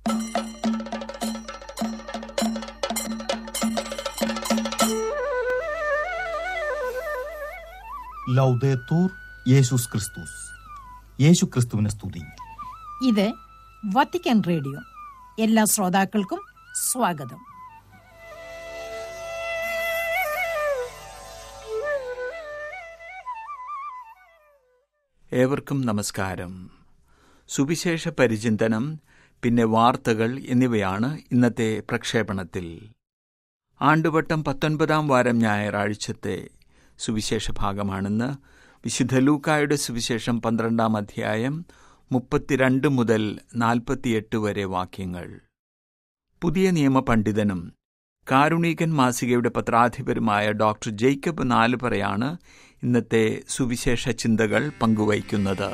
ലൗദേത്തൂർ യേശുസ് ക്രിസ്തുസ് യേശു ക്രിസ്തുവിനെ സ്തുതി ഇത് വത്തിക്കാൻ റേഡിയോ എല്ലാ ശ്രോതാക്കൾക്കും സ്വാഗതം ഏവർക്കും നമസ്കാരം സുവിശേഷ പരിചിന്തനം പിന്നെ വാർത്തകൾ എന്നിവയാണ് ഇന്നത്തെ പ്രക്ഷേപണത്തിൽ ആണ്ടുവട്ടം പത്തൊൻപതാം വാരം ഞായറാഴ്ചത്തെ സുവിശേഷ ഭാഗമാണെന്ന് വിശുദ്ധ ലൂക്കായുടെ സുവിശേഷം പന്ത്രണ്ടാം അധ്യായം മുപ്പത്തിരണ്ട് മുതൽ നാൽപ്പത്തിയെട്ട് വരെ വാക്യങ്ങൾ പുതിയ നിയമ പണ്ഡിതനും കാരുണീകൻ മാസികയുടെ പത്രാധിപരുമായ ഡോക്ടർ ജേക്കബ് നാലുപറയാണ് ഇന്നത്തെ സുവിശേഷ ചിന്തകൾ പങ്കുവയ്ക്കുന്നത്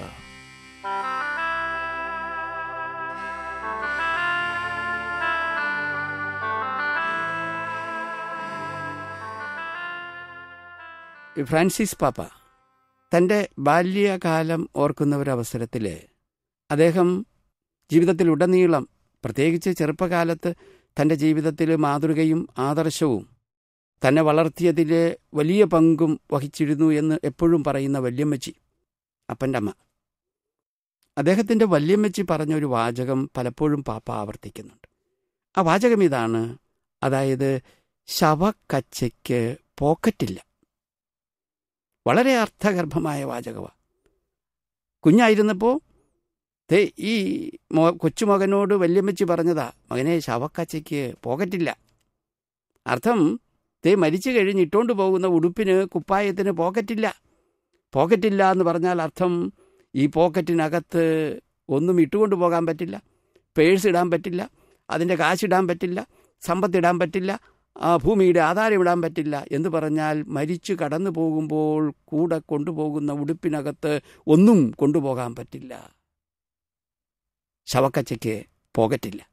ഫ്രാൻസിസ് പാപ്പ തൻ്റെ ബാല്യകാലം ഓർക്കുന്ന ഒരവസരത്തിൽ അദ്ദേഹം ജീവിതത്തിലുടനീളം പ്രത്യേകിച്ച് ചെറുപ്പകാലത്ത് തൻ്റെ ജീവിതത്തിൽ മാതൃകയും ആദർശവും തന്നെ വളർത്തിയതിലെ വലിയ പങ്കും വഹിച്ചിരുന്നു എന്ന് എപ്പോഴും പറയുന്ന വല്യമ്മച്ചി അപ്പൻ്റെ അമ്മ അദ്ദേഹത്തിൻ്റെ വല്യമ്മച്ചി പറഞ്ഞൊരു വാചകം പലപ്പോഴും പാപ്പ ആവർത്തിക്കുന്നുണ്ട് ആ വാചകം ഇതാണ് അതായത് ശവക്കച്ചയ്ക്ക് പോക്കറ്റില്ല വളരെ അർത്ഥഗർഭമായ വാചകമാണ് കുഞ്ഞായിരുന്നപ്പോൾ ദേ ഈ മോ കൊച്ചുമകനോട് വല്യമ്മച്ചി പറഞ്ഞതാ മകനെ ശവക്കച്ചയ്ക്ക് പോക്കറ്റില്ല അർത്ഥം ദേ മരിച്ചു കഴിഞ്ഞ് ഇട്ടുകൊണ്ട് പോകുന്ന ഉടുപ്പിന് കുപ്പായത്തിന് പോക്കറ്റില്ല പോക്കറ്റില്ല എന്ന് പറഞ്ഞാൽ അർത്ഥം ഈ പോക്കറ്റിനകത്ത് ഒന്നും ഇട്ടുകൊണ്ട് പോകാൻ പറ്റില്ല പേഴ്സ് ഇടാൻ പറ്റില്ല അതിൻ്റെ കാശിടാൻ പറ്റില്ല സമ്പത്തിടാൻ പറ്റില്ല ആ ഭൂമിയുടെ ആധാരം ഇടാൻ പറ്റില്ല എന്ന് പറഞ്ഞാൽ മരിച്ചു കടന്നു പോകുമ്പോൾ കൂടെ കൊണ്ടുപോകുന്ന ഉടുപ്പിനകത്ത് ഒന്നും കൊണ്ടുപോകാൻ പറ്റില്ല ശവക്കച്ചയ്ക്ക് പോകറ്റില്ല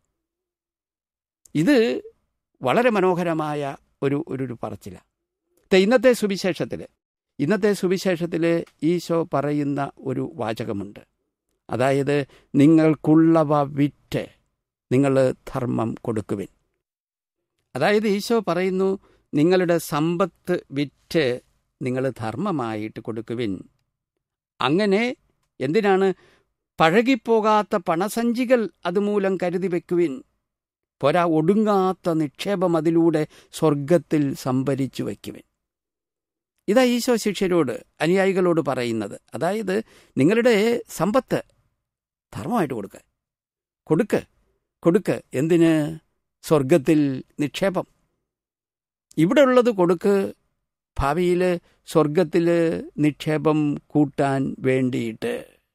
ഇത് വളരെ മനോഹരമായ ഒരു ഒരു ഒരു പറച്ചില ഇന്നത്തെ സുവിശേഷത്തിൽ ഇന്നത്തെ സുവിശേഷത്തിൽ ഈശോ പറയുന്ന ഒരു വാചകമുണ്ട് അതായത് നിങ്ങൾക്കുള്ളവ വിറ്റ് നിങ്ങൾ ധർമ്മം കൊടുക്കുവിൻ അതായത് ഈശോ പറയുന്നു നിങ്ങളുടെ സമ്പത്ത് വിറ്റ് നിങ്ങൾ ധർമ്മമായിട്ട് കൊടുക്കുവിൻ അങ്ങനെ എന്തിനാണ് പഴകിപ്പോകാത്ത പണസഞ്ചികൾ അതുമൂലം കരുതി വെക്കുവിൻ പോരാ ഒടുങ്ങാത്ത നിക്ഷേപം അതിലൂടെ സ്വർഗത്തിൽ സംഭരിച്ചു വയ്ക്കുവിൻ ഇതാ ഈശോ ശിഷ്യരോട് അനുയായികളോട് പറയുന്നത് അതായത് നിങ്ങളുടെ സമ്പത്ത് ധർമ്മമായിട്ട് കൊടുക്ക് കൊടുക്ക് കൊടുക്ക് എന്തിന് സ്വർഗത്തിൽ നിക്ഷേപം ഇവിടെ ഉള്ളത് കൊടുക്ക് ഭാവിയിൽ സ്വർഗത്തിൽ നിക്ഷേപം കൂട്ടാൻ വേണ്ടിയിട്ട്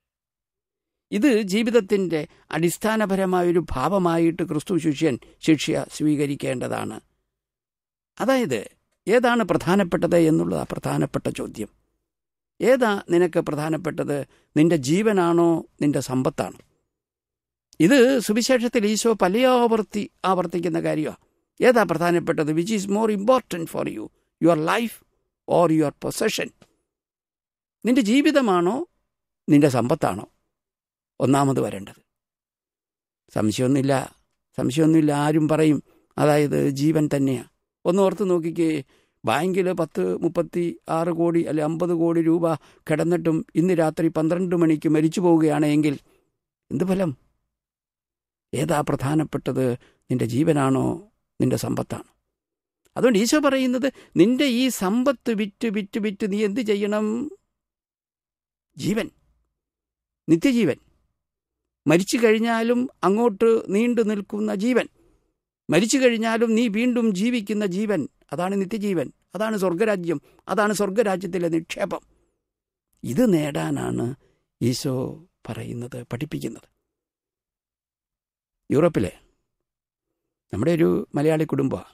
ഇത് ജീവിതത്തിൻ്റെ അടിസ്ഥാനപരമായൊരു ഭാവമായിട്ട് ക്രിസ്തു ശിഷ്യൻ ശിഷ്യ സ്വീകരിക്കേണ്ടതാണ് അതായത് ഏതാണ് പ്രധാനപ്പെട്ടത് എന്നുള്ളത് പ്രധാനപ്പെട്ട ചോദ്യം ഏതാ നിനക്ക് പ്രധാനപ്പെട്ടത് നിന്റെ ജീവനാണോ നിന്റെ സമ്പത്താണോ ഇത് സുവിശേഷത്തിൽ ഈശോ പല ആവർത്തി ആവർത്തിക്കുന്ന കാര്യമാണ് ഏതാ പ്രധാനപ്പെട്ടത് which is more important for you your life or your possession നിന്റെ ജീവിതമാണോ നിന്റെ സമ്പത്താണോ ഒന്നാമത് വരേണ്ടത് സംശയമൊന്നുമില്ല സംശയമൊന്നുമില്ല ആരും പറയും അതായത് ജീവൻ തന്നെയാണ് ഒന്ന് ഓർത്ത് നോക്കിക്കേ ബാങ്കിൽ പത്ത് മുപ്പത്തി ആറ് കോടി അല്ലെ അമ്പത് കോടി രൂപ കിടന്നിട്ടും ഇന്ന് രാത്രി പന്ത്രണ്ട് മണിക്ക് മരിച്ചു പോവുകയാണെങ്കിൽ എന്ത് ഫലം ഏതാ പ്രധാനപ്പെട്ടത് നിന്റെ ജീവനാണോ നിന്റെ സമ്പത്താണോ അതുകൊണ്ട് ഈശോ പറയുന്നത് നിന്റെ ഈ സമ്പത്ത് വിറ്റ് വിറ്റ് വിറ്റ് നീ എന്ത് ചെയ്യണം ജീവൻ നിത്യജീവൻ മരിച്ചു കഴിഞ്ഞാലും അങ്ങോട്ട് നീണ്ടു നിൽക്കുന്ന ജീവൻ മരിച്ചു കഴിഞ്ഞാലും നീ വീണ്ടും ജീവിക്കുന്ന ജീവൻ അതാണ് നിത്യജീവൻ അതാണ് സ്വർഗരാജ്യം അതാണ് സ്വർഗരാജ്യത്തിലെ നിക്ഷേപം ഇത് നേടാനാണ് ഈശോ പറയുന്നത് പഠിപ്പിക്കുന്നത് യൂറോപ്പിലെ നമ്മുടെ ഒരു മലയാളി കുടുംബമാണ്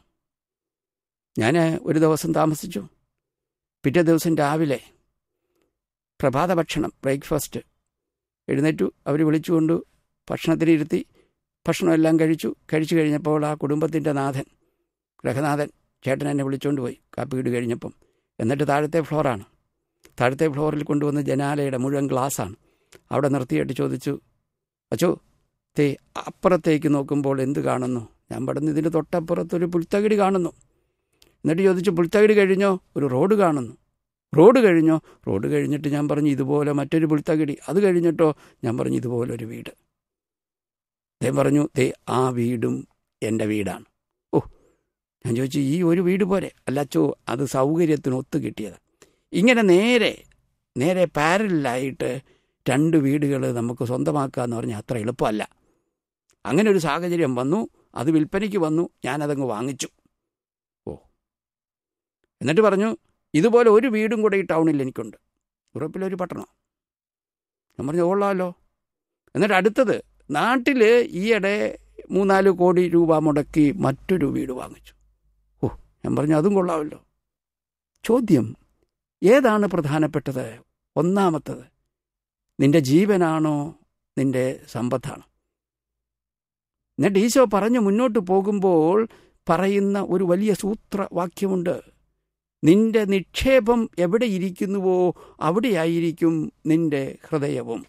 ഞാൻ ഒരു ദിവസം താമസിച്ചു പിറ്റേ ദിവസം രാവിലെ പ്രഭാത ഭക്ഷണം ബ്രേക്ക്ഫാസ്റ്റ് എഴുന്നേറ്റു അവർ വിളിച്ചുകൊണ്ട് ഭക്ഷണത്തിനിരുത്തി ഭക്ഷണമെല്ലാം കഴിച്ചു കഴിച്ചു കഴിഞ്ഞപ്പോൾ ആ കുടുംബത്തിൻ്റെ നാഥൻ ഗ്രഹനാഥൻ ചേട്ടൻ എന്നെ വിളിച്ചുകൊണ്ട് പോയി കാപ്പി വീട് കഴിഞ്ഞപ്പം എന്നിട്ട് താഴത്തെ ഫ്ലോറാണ് താഴത്തെ ഫ്ലോറിൽ കൊണ്ടുവന്ന് ജനാലയുടെ മുഴുവൻ ഗ്ലാസ്സാണ് അവിടെ നിർത്തിയിട്ട് ചോദിച്ചു അച്ചോ തേ അപ്പുറത്തേക്ക് നോക്കുമ്പോൾ എന്ത് കാണുന്നു ഞാൻ പടന്ന് ഇതിൻ്റെ തൊട്ടപ്പുറത്തൊരു പുൽത്തകിടി കാണുന്നു എന്നിട്ട് ചോദിച്ചു പുൽത്തകിടി കഴിഞ്ഞോ ഒരു റോഡ് കാണുന്നു റോഡ് കഴിഞ്ഞോ റോഡ് കഴിഞ്ഞിട്ട് ഞാൻ പറഞ്ഞു ഇതുപോലെ മറ്റൊരു പുൽത്തകിടി അത് കഴിഞ്ഞിട്ടോ ഞാൻ പറഞ്ഞു ഇതുപോലെ ഒരു വീട് അദ്ദേഹം പറഞ്ഞു ദേ ആ വീടും എൻ്റെ വീടാണ് ഓ ഞാൻ ചോദിച്ചു ഈ ഒരു വീട് പോരെ അല്ലച്ചോ അത് സൗകര്യത്തിന് ഒത്തു കിട്ടിയത് ഇങ്ങനെ നേരെ നേരെ പാരലായിട്ട് രണ്ട് വീടുകൾ നമുക്ക് സ്വന്തമാക്കുക എന്ന് പറഞ്ഞാൽ അത്ര എളുപ്പമല്ല അങ്ങനെ ഒരു സാഹചര്യം വന്നു അത് വിൽപ്പനയ്ക്ക് വന്നു ഞാനതങ്ങ് വാങ്ങിച്ചു ഓ എന്നിട്ട് പറഞ്ഞു ഇതുപോലെ ഒരു വീടും കൂടെ ഈ ടൗണിൽ എനിക്കുണ്ട് യൂറോപ്പിലൊരു പട്ടണം ഞാൻ പറഞ്ഞു കൊള്ളാമല്ലോ എന്നിട്ട് അടുത്തത് നാട്ടിൽ ഈയിടെ മൂന്നാല് കോടി രൂപ മുടക്കി മറ്റൊരു വീട് വാങ്ങിച്ചു ഓ ഞാൻ പറഞ്ഞു അതും കൊള്ളാമല്ലോ ചോദ്യം ഏതാണ് പ്രധാനപ്പെട്ടത് ഒന്നാമത്തത് നിന്റെ ജീവനാണോ നിന്റെ സമ്പത്താണോ എന്നിട്ട് ഈശോ പറഞ്ഞു മുന്നോട്ട് പോകുമ്പോൾ പറയുന്ന ഒരു വലിയ സൂത്രവാക്യമുണ്ട് നിന്റെ നിക്ഷേപം എവിടെ ഇരിക്കുന്നുവോ അവിടെയായിരിക്കും നിന്റെ ഹൃദയവും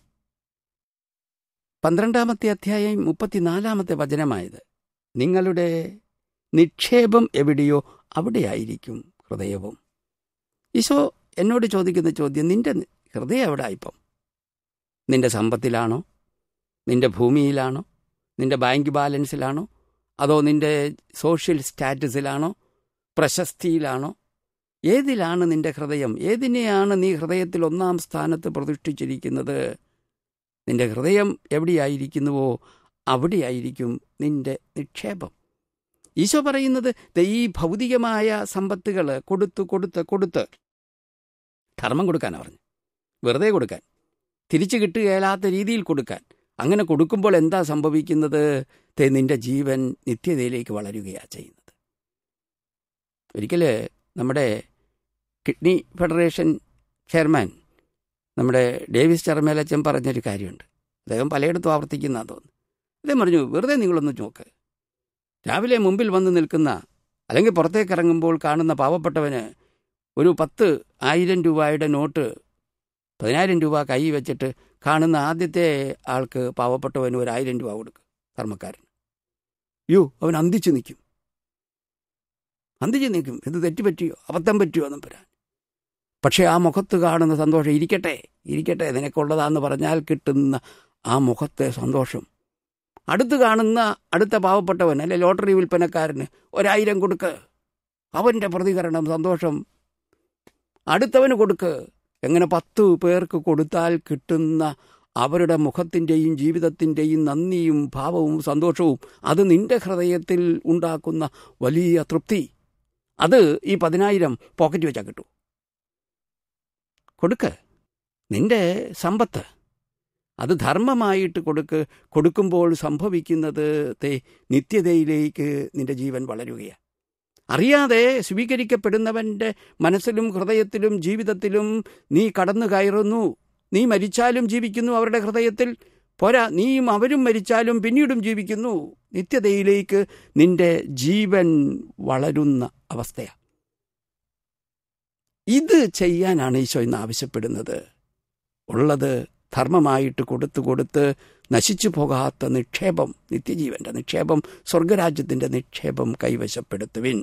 പന്ത്രണ്ടാമത്തെ അധ്യായം മുപ്പത്തിനാലാമത്തെ വചനമായത് നിങ്ങളുടെ നിക്ഷേപം എവിടെയോ അവിടെയായിരിക്കും ഹൃദയവും ഈശോ എന്നോട് ചോദിക്കുന്ന ചോദ്യം നിന്റെ ഹൃദയം എവിടെ ഇപ്പം നിന്റെ സമ്പത്തിലാണോ നിന്റെ ഭൂമിയിലാണോ നിന്റെ ബാങ്ക് ബാലൻസിലാണോ അതോ നിന്റെ സോഷ്യൽ സ്റ്റാറ്റസിലാണോ പ്രശസ്തിയിലാണോ ഏതിലാണ് നിന്റെ ഹൃദയം ഏതിനെയാണ് നീ ഹൃദയത്തിൽ ഒന്നാം സ്ഥാനത്ത് പ്രതിഷ്ഠിച്ചിരിക്കുന്നത് നിന്റെ ഹൃദയം എവിടെയായിരിക്കുന്നുവോ അവിടെയായിരിക്കും നിന്റെ നിക്ഷേപം ഈശോ പറയുന്നത് ദേ ഈ ഭൗതികമായ സമ്പത്തുകൾ കൊടുത്ത് കൊടുത്ത് കൊടുത്ത് ധർമ്മം കൊടുക്കാനാണ് പറഞ്ഞു വെറുതെ കൊടുക്കാൻ തിരിച്ചു കിട്ടുകയില്ലാത്ത രീതിയിൽ കൊടുക്കാൻ അങ്ങനെ കൊടുക്കുമ്പോൾ എന്താ സംഭവിക്കുന്നത് തേ നിന്റെ ജീവൻ നിത്യതയിലേക്ക് വളരുകയാണ് ചെയ്യുന്നത് ഒരിക്കൽ നമ്മുടെ കിഡ്നി ഫെഡറേഷൻ ചെയർമാൻ നമ്മുടെ ഡേവിസ് ചെറമേലച്ചൻ പറഞ്ഞൊരു കാര്യമുണ്ട് അദ്ദേഹം പലയിടത്തും ആവർത്തിക്കുന്ന തോന്നുന്നു അദ്ദേഹം പറഞ്ഞു വെറുതെ നിങ്ങളൊന്ന് നോക്ക് രാവിലെ മുമ്പിൽ വന്ന് നിൽക്കുന്ന അല്ലെങ്കിൽ പുറത്തേക്ക് ഇറങ്ങുമ്പോൾ കാണുന്ന പാവപ്പെട്ടവന് ഒരു പത്ത് ആയിരം രൂപയുടെ നോട്ട് പതിനായിരം രൂപ കൈ വെച്ചിട്ട് കാണുന്ന ആദ്യത്തെ ആൾക്ക് പാവപ്പെട്ടവന് ഒരു ആയിരം രൂപ കൊടുക്കും ധർമ്മക്കാരൻ യോ അവൻ അന്തിച്ചു നിൽക്കും അന്തിച്ചു നിൽക്കും ഇത് തെറ്റുപറ്റിയോ അബദ്ധം പറ്റിയോ എന്നും പറയാൻ പക്ഷേ ആ മുഖത്ത് കാണുന്ന സന്തോഷം ഇരിക്കട്ടെ ഇരിക്കട്ടെ നിനക്കുള്ളതാന്ന് പറഞ്ഞാൽ കിട്ടുന്ന ആ മുഖത്തെ സന്തോഷം അടുത്ത് കാണുന്ന അടുത്ത പാവപ്പെട്ടവൻ അല്ലെ ലോട്ടറി വിൽപ്പനക്കാരന് ഒരായിരം കൊടുക്ക് അവൻ്റെ പ്രതികരണം സന്തോഷം അടുത്തവന് കൊടുക്ക് എങ്ങനെ പത്ത് പേർക്ക് കൊടുത്താൽ കിട്ടുന്ന അവരുടെ മുഖത്തിൻ്റെയും ജീവിതത്തിൻ്റെയും നന്ദിയും ഭാവവും സന്തോഷവും അത് നിന്റെ ഹൃദയത്തിൽ ഉണ്ടാക്കുന്ന വലിയ തൃപ്തി അത് ഈ പതിനായിരം പോക്കറ്റ് വെച്ചാൽ കിട്ടൂ കൊടുക്ക് നിന്റെ സമ്പത്ത് അത് ധർമ്മമായിട്ട് കൊടുക്ക് കൊടുക്കുമ്പോൾ സംഭവിക്കുന്നത് തേ നിത്യതയിലേക്ക് നിന്റെ ജീവൻ വളരുകയാണ് അറിയാതെ സ്വീകരിക്കപ്പെടുന്നവൻ്റെ മനസ്സിലും ഹൃദയത്തിലും ജീവിതത്തിലും നീ കടന്നു കയറുന്നു നീ മരിച്ചാലും ജീവിക്കുന്നു അവരുടെ ഹൃദയത്തിൽ പോരാ നീയും അവരും മരിച്ചാലും പിന്നീടും ജീവിക്കുന്നു നിത്യതയിലേക്ക് നിന്റെ ജീവൻ വളരുന്ന അവസ്ഥയാണ് ഇത് ചെയ്യാനാണ് ഈശോ ഇന്ന് ആവശ്യപ്പെടുന്നത് ഉള്ളത് ധർമ്മമായിട്ട് കൊടുത്തു കൊടുത്ത് നശിച്ചു പോകാത്ത നിക്ഷേപം നിത്യജീവന്റെ നിക്ഷേപം സ്വർഗരാജ്യത്തിന്റെ നിക്ഷേപം കൈവശപ്പെടുത്തുവിൻ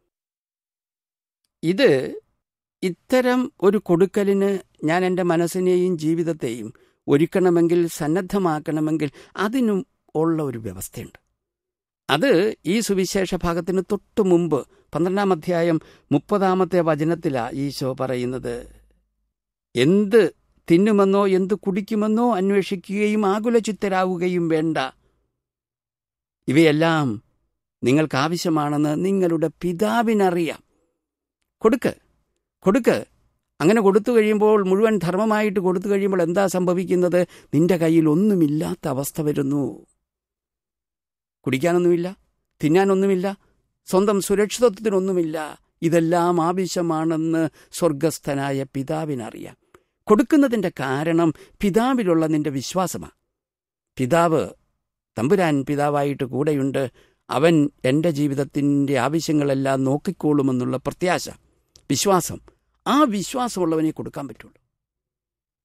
ഇത് ഇത്തരം ഒരു കൊടുക്കലിന് ഞാൻ എൻ്റെ മനസ്സിനെയും ജീവിതത്തെയും ഒരുക്കണമെങ്കിൽ സന്നദ്ധമാക്കണമെങ്കിൽ അതിനും ഉള്ള ഒരു വ്യവസ്ഥയുണ്ട് അത് ഈ സുവിശേഷ ഭാഗത്തിന് തൊട്ടു മുമ്പ് പന്ത്രണ്ടാം അധ്യായം മുപ്പതാമത്തെ വചനത്തിലാണ് ഈശോ പറയുന്നത് എന്ത് തിന്നുമെന്നോ എന്ത് കുടിക്കുമെന്നോ അന്വേഷിക്കുകയും ആകുലചിത്തരാവുകയും വേണ്ട ഇവയെല്ലാം നിങ്ങൾക്കാവശ്യമാണെന്ന് നിങ്ങളുടെ പിതാവിനറിയാം കൊടുക്ക് കൊടുക്ക് അങ്ങനെ കൊടുത്തു കഴിയുമ്പോൾ മുഴുവൻ ധർമ്മമായിട്ട് കൊടുത്തു കഴിയുമ്പോൾ എന്താ സംഭവിക്കുന്നത് നിന്റെ കയ്യിൽ ഒന്നുമില്ലാത്ത അവസ്ഥ വരുന്നു കുടിക്കാനൊന്നുമില്ല തിന്നാനൊന്നുമില്ല സ്വന്തം സുരക്ഷിതത്വത്തിനൊന്നുമില്ല ഇതെല്ലാം ആവശ്യമാണെന്ന് സ്വർഗസ്ഥനായ പിതാവിനറിയാം കൊടുക്കുന്നതിൻ്റെ കാരണം പിതാവിലുള്ള നിന്റെ വിശ്വാസമാണ് പിതാവ് തമ്പുരാൻ പിതാവായിട്ട് കൂടെയുണ്ട് അവൻ എൻ്റെ ജീവിതത്തിൻ്റെ ആവശ്യങ്ങളെല്ലാം നോക്കിക്കോളുമെന്നുള്ള പ്രത്യാശ വിശ്വാസം ആ വിശ്വാസമുള്ളവനെ കൊടുക്കാൻ പറ്റുള്ളൂ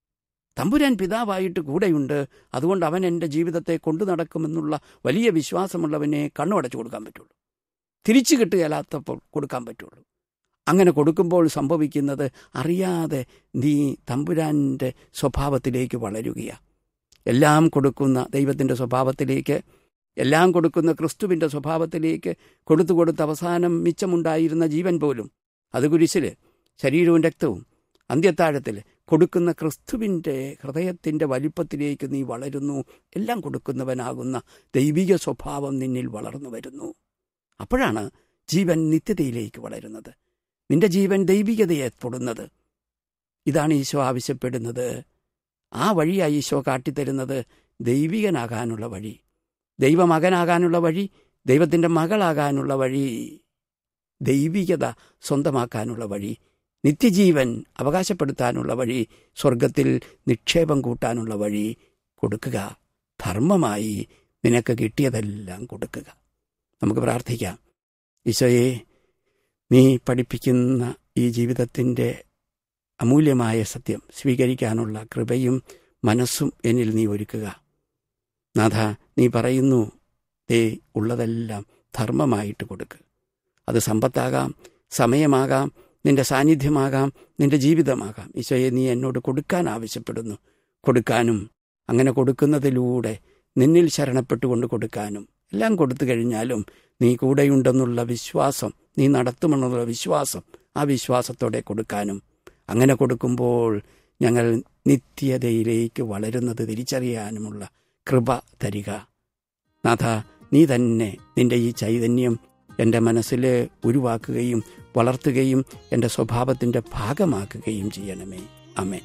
തമ്പുരാൻ പിതാവായിട്ട് കൂടെയുണ്ട് അതുകൊണ്ട് അവൻ എൻ്റെ ജീവിതത്തെ കൊണ്ടു നടക്കുമെന്നുള്ള വലിയ വിശ്വാസമുള്ളവനെ കണ്ണുടച്ചു കൊടുക്കാൻ പറ്റുള്ളൂ തിരിച്ചു കിട്ടുകയില്ലാത്തപ്പോൾ കൊടുക്കാൻ പറ്റുള്ളൂ അങ്ങനെ കൊടുക്കുമ്പോൾ സംഭവിക്കുന്നത് അറിയാതെ നീ തമ്പുരാൻ്റെ സ്വഭാവത്തിലേക്ക് വളരുകയാണ് എല്ലാം കൊടുക്കുന്ന ദൈവത്തിൻ്റെ സ്വഭാവത്തിലേക്ക് എല്ലാം കൊടുക്കുന്ന ക്രിസ്തുവിൻ്റെ സ്വഭാവത്തിലേക്ക് കൊടുത്തു കൊടുത്ത് അവസാനം മിച്ചമുണ്ടായിരുന്ന ജീവൻ പോലും അത് കുരിശിൽ ശരീരവും രക്തവും അന്ത്യത്താഴത്തിൽ കൊടുക്കുന്ന ക്രിസ്തുവിൻ്റെ ഹൃദയത്തിൻ്റെ വലിപ്പത്തിലേക്ക് നീ വളരുന്നു എല്ലാം കൊടുക്കുന്നവനാകുന്ന ദൈവിക സ്വഭാവം നിന്നിൽ വളർന്നു വരുന്നു അപ്പോഴാണ് ജീവൻ നിത്യതയിലേക്ക് വളരുന്നത് നിന്റെ ജീവൻ ദൈവികതയെ തൊടുന്നത് ഇതാണ് ഈശോ ആവശ്യപ്പെടുന്നത് ആ വഴിയായി ഈശോ കാട്ടിത്തരുന്നത് ദൈവികനാകാനുള്ള വഴി ദൈവമകനാകാനുള്ള വഴി ദൈവത്തിൻ്റെ മകളാകാനുള്ള വഴി ദൈവികത സ്വന്തമാക്കാനുള്ള വഴി നിത്യജീവൻ അവകാശപ്പെടുത്താനുള്ള വഴി സ്വർഗത്തിൽ നിക്ഷേപം കൂട്ടാനുള്ള വഴി കൊടുക്കുക ധർമ്മമായി നിനക്ക് കിട്ടിയതെല്ലാം കൊടുക്കുക നമുക്ക് പ്രാർത്ഥിക്കാം ഈശോയെ നീ പഠിപ്പിക്കുന്ന ഈ ജീവിതത്തിൻ്റെ അമൂല്യമായ സത്യം സ്വീകരിക്കാനുള്ള കൃപയും മനസ്സും എന്നിൽ നീ ഒരുക്കുക നാഥ നീ പറയുന്നു ദേ ഉള്ളതെല്ലാം ധർമ്മമായിട്ട് കൊടുക്ക് അത് സമ്പത്താകാം സമയമാകാം നിന്റെ സാന്നിധ്യമാകാം നിന്റെ ജീവിതമാകാം ഈശോയെ നീ എന്നോട് കൊടുക്കാൻ ആവശ്യപ്പെടുന്നു കൊടുക്കാനും അങ്ങനെ കൊടുക്കുന്നതിലൂടെ നിന്നിൽ ശരണപ്പെട്ടുകൊണ്ട് കൊടുക്കാനും എല്ലാം കൊടുത്തു കഴിഞ്ഞാലും നീ കൂടെയുണ്ടെന്നുള്ള വിശ്വാസം നീ നടത്തുമെന്നുള്ള വിശ്വാസം ആ വിശ്വാസത്തോടെ കൊടുക്കാനും അങ്ങനെ കൊടുക്കുമ്പോൾ ഞങ്ങൾ നിത്യതയിലേക്ക് വളരുന്നത് തിരിച്ചറിയാനുമുള്ള കൃപ തരിക നാഥ നീ തന്നെ നിന്റെ ഈ ചൈതന്യം എൻ്റെ മനസ്സിൽ ഉരുവാക്കുകയും വളർത്തുകയും എൻ്റെ സ്വഭാവത്തിൻ്റെ ഭാഗമാക്കുകയും ചെയ്യണമേ അമേ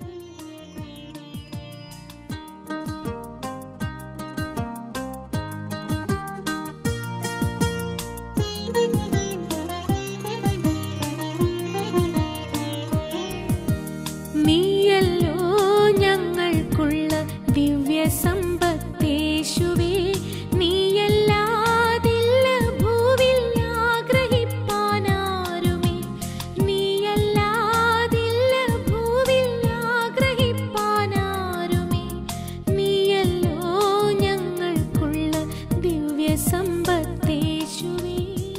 നീയല്ലോ ഞങ്ങൾക്കുള്ള ദിവ്യ സമ്പത്തേശുവേ നീയല്ലാതില്ല ഭൂവിൽ ആഗ്രഹിപ്പാനാരുമേ നീയല്ലാതില്ല ഭൂവിൽ ആഗ്രഹിപ്പാനാരുമേ നീയല്ലോ ഞങ്ങൾക്കുള്ള ദിവ്യ സമ്പത്തേശുവേ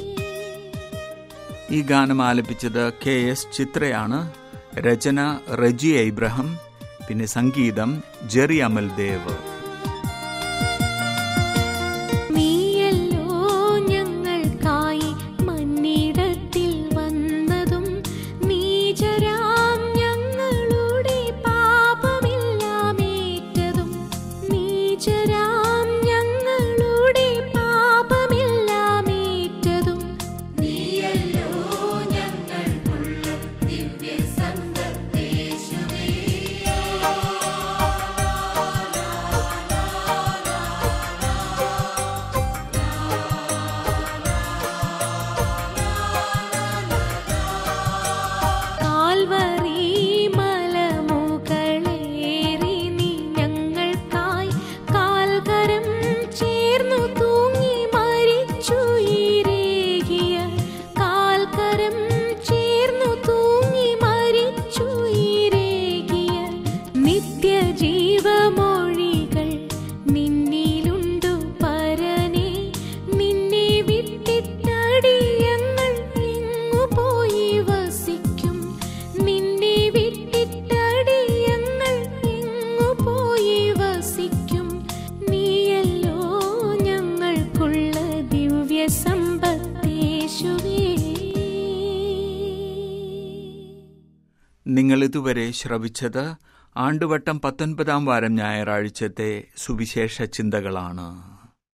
ഈ ഗാനം ആലപിച്ചത് കെ എസ് ചിത്രയാണ് രചന റജി ഇബ്രഹാം പിന്നെ സംഗീതം ജെറി അമൽ ദേവ് നീയല്ലോ ഞങ്ങൾക്കായി മന്നിടത്തിൽ വന്നതും നീചരാം ഞങ്ങളുടെ പാപമെല്ലാമേറ്റതും നീചരാം ഞങ്ങളുടെ പാപമെല്ലാമേറ്റതും നീയല്ലോ ഞങ്ങൾക്കുള്ള ദിവ്യ സമ്പത്തേശുവേ കാൽവറി മലമുകളേറി നീ ഞങ്ങൾക്കായി കാൽകരം ചേർന്നു തൂങ്ങി മരിച്ചു ഈരേകിയ കാൽകരം ചേർന്നു തൂങ്ങി മരിച്ചു ഈരേകിയ നിത്യജീവമൊഴികൾ നിന്നിലുണ്ടു പരനെ നിന്നെ വിട്ടിട്ടടിയങ്ങൾ എങ്ങു പോയി വസിക്കും നിന്നെ വിട്ടിട്ടടിയങ്ങൾ എങ്ങു പോയി വസിക്കും നീയല്ലോ ഞങ്ങൾക്കുള്ള ദിവ്യ സമ്പത്തേശുവേ നിങ്ങൾ ഇതുവരെ ശ്രവിച്ചത് ആണ്ടുവട്ടം പത്തൊൻപതാം വാരം ഞായറാഴ്ചത്തെ സുവിശേഷ ചിന്തകളാണ്